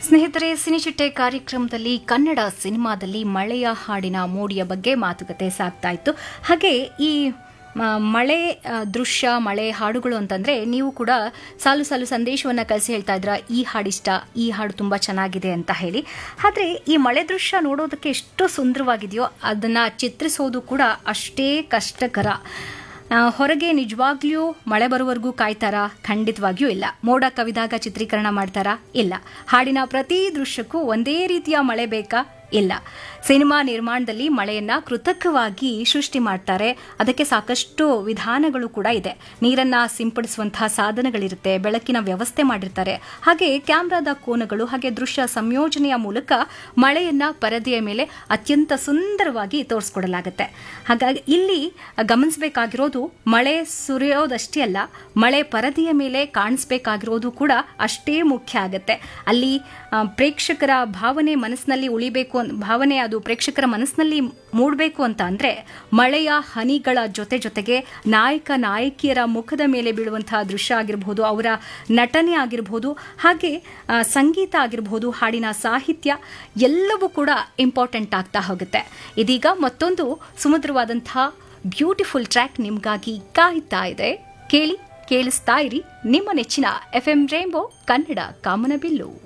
ಸ್ನೇಹಿತರೆ ಸಿನಿಚಿಟ್ಟೆ ಕಾರ್ಯಕ್ರಮದಲ್ಲಿ ಕನ್ನಡ ಸಿನಿಮಾದಲ್ಲಿ ಮಳೆಯ ಹಾಡಿನ ಮೋಡಿಯ ಬಗ್ಗೆ ಮಾತುಕತೆ ಸಾಗ್ತಾ ಇತ್ತು ಹಾಗೆ ಈ ಮ- ಮಳೆ ಆ, ದೃಶ್ಯ ಮಳೆ ಹಾಡುಗಳು ಅಂತಂದ್ರೆ ನೀವು ಕೂಡ ಸಾಲು ಸಾಲು ಸಂದೇಶವನ್ನ ಕಳಿಸಿ ಹೇಳ್ತಾ ಇದ್ರ ಈ ಹಾಡಿಷ್ಟ ಈ ಹಾಡು ತುಂಬಾ ಚೆನ್ನಾಗಿದೆ ಅಂತ ಹೇಳಿ ಆದ್ರೆ ಈ ಮಳೆ ದೃಶ್ಯ ನೋಡೋದಕ್ಕೆ ಎಷ್ಟು ಸುಂದರವಾಗಿದೆಯೋ ಅದನ್ನ ಚಿತ್ರಿಸೋದು ಕೂಡ ಅಷ್ಟೇ ಕಷ್ಟಕರ ಆ, ಹೊರಗೆ ನಿಜವಾಗ್ಲೂ ಮಳೆ ಬರುವವರೆಗೂ ಕಾಯ್ತಾರಾ ಖಂಡಿತವಾಗಿಯೂ ಇಲ್ಲ ಮೋಡ ಕವಿದಾಗ ಚಿತ್ರೀಕರಣ ಮಾಡ್ತಾರಾ ಇಲ್ಲ ಹಾಡಿನ ಪ್ರತಿ ದೃಶ್ಯಕ್ಕೂ ಒಂದೇ ರೀತಿಯ ಮಳೆ ಬೇಕಾ ಇಲ್ಲ ಸಿನಿಮಾ ನಿರ್ಮಾಣದಲ್ಲಿ ಮಳೆಯನ್ನ ಕೃತಕವಾಗಿ ಸೃಷ್ಟಿ ಮಾಡ್ತಾರೆ ಅದಕ್ಕೆ ಸಾಕಷ್ಟು ವಿಧಾನಗಳು ಕೂಡ ಇದೆ ನೀರನ್ನ ಸಿಂಪಡಿಸುವಂತಹ ಸಾಧನಗಳಿರುತ್ತೆ ಬೆಳಕಿನ ವ್ಯವಸ್ಥೆ ಮಾಡಿರ್ತಾರೆ ಹಾಗೆ ಕ್ಯಾಮ್ರಾದ ಕೋನಗಳು ಹಾಗೆ ದೃಶ್ಯ ಸಂಯೋಜನೆಯ ಮೂಲಕ ಮಳೆಯನ್ನ ಪರದೆಯ ಮೇಲೆ ಅತ್ಯಂತ ಸುಂದರವಾಗಿ ತೋರಿಸ್ಕೊಡಲಾಗುತ್ತೆ ಹಾಗಾಗಿ ಇಲ್ಲಿ ಗಮನಿಸಬೇಕಾಗಿರೋದು ಮಳೆ ಸುರಿಯೋದಷ್ಟೇ ಅಲ್ಲ ಮಳೆ ಪರದೆಯ ಮೇಲೆ ಕಾಣಿಸ್ಬೇಕಾಗಿರೋದು ಕೂಡ ಅಷ್ಟೇ ಮುಖ್ಯ ಆಗತ್ತೆ ಅಲ್ಲಿ ಆ, ಪ್ರೇಕ್ಷಕರ ಭಾವನೆ ಮನಸ್ಸಿನಲ್ಲಿ ಉಳಿಬೇಕು ಅನ್- ಭಾವನೆ ಅದು ಪ್ರೇಕ್ಷಕರ ಮನಸ್ಸಿನಲ್ಲಿ ಮೂಡಬೇಕು ಅಂತ ಅಂದ್ರೆ ಮಳೆಯ ಹನಿಗಳ ಜೊತೆ ಜೊತೆಗೆ ನಾಯಕ ನಾಯಕಿಯರ ಮುಖದ ಮೇಲೆ ಬೀಳುವಂತಹ ದೃಶ್ಯ ಆಗಿರಬಹುದು ಅವರ ನಟನೆ ಆಗಿರಬಹುದು ಹಾಗೆ ಆ, ಸಂಗೀತ ಆಗಿರಬಹುದು ಹಾಡಿನ ಸಾಹಿತ್ಯ ಎಲ್ಲವೂ ಕೂಡ ಇಂಪಾರ್ಟೆಂಟ್ ಆಗ್ತಾ ಹೋಗುತ್ತೆ ಇದೀಗ ಮತ್ತೊಂದು ಸುಮಧುರವಾದಂತಹ ಬ್ಯೂಟಿಫುಲ್ ಟ್ರ್ಯಾಕ್ ನಿಮ್ಗಾಗಿ ಕಾಯ್ತಾ ಇದೆ ಕೇಳಿ ಕೇಳಿಸ್ತಾ ಇರಿ ನಿಮ್ಮ ನೆಚ್ಚಿನ ಎಫ್ ಎಂ ರೇಂಬೋ ಕನ್ನಡ ಕಾಮನಬಿಲ್ಲು